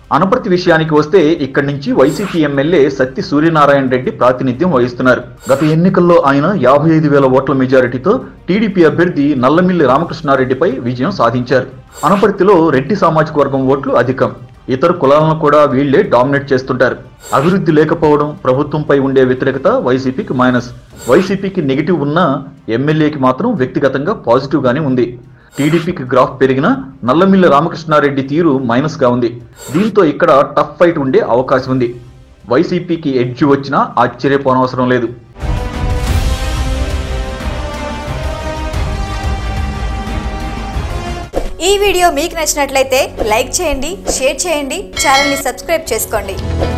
అనపర్తి విషయానికి వస్తే ఇక్కడి నుంచి వైసీపీ ఎమ్మెల్యే సత్తి సూర్యనారాయణ రెడ్డి ప్రాతినిధ్యం వహిస్తున్నారు గత ఎన్నికల్లో ఆయన యాభై ఐదు వేల ఓట్ల మెజారిటీతో టీడీపీ అభ్యర్థి నల్లమిల్లి రామకృష్ణారెడ్డిపై విజయం సాధించారు అనపర్తిలో రెడ్డి సామాజిక వర్గం ఓట్లు అధికం ఇతర కులాలను కూడా వీళ్లే డామినేట్ చేస్తుంటారు అభివృద్ధి లేకపోవడం ప్రభుత్వంపై ఉండే వ్యతిరేకత వైసీపీకి మైనస్ వైసీపీకి నెగిటివ్ ఉన్నా ఎమ్మెల్యేకి మాత్రం వ్యక్తిగతంగా పాజిటివ్ గానే ఉంది టీడీపీకి గ్రాఫ్ పెరిగినా నల్లమిల్లి రామకృష్ణారెడ్డి తీరు మైనస్ గా ఉంది దీంతో ఇక్కడ టఫ్ ఫైట్ ఉండే అవకాశం ఉంది వైసీపీకి ఎడ్జ్ వచ్చినా ఆశ్చర్యపోనవసరం లేదు ఈ వీడియో మీకు నచ్చినట్లయితే లైక్ చేయండి షేర్ చేయండి ఛానల్ని సబ్స్క్రైబ్ చేసుకోండి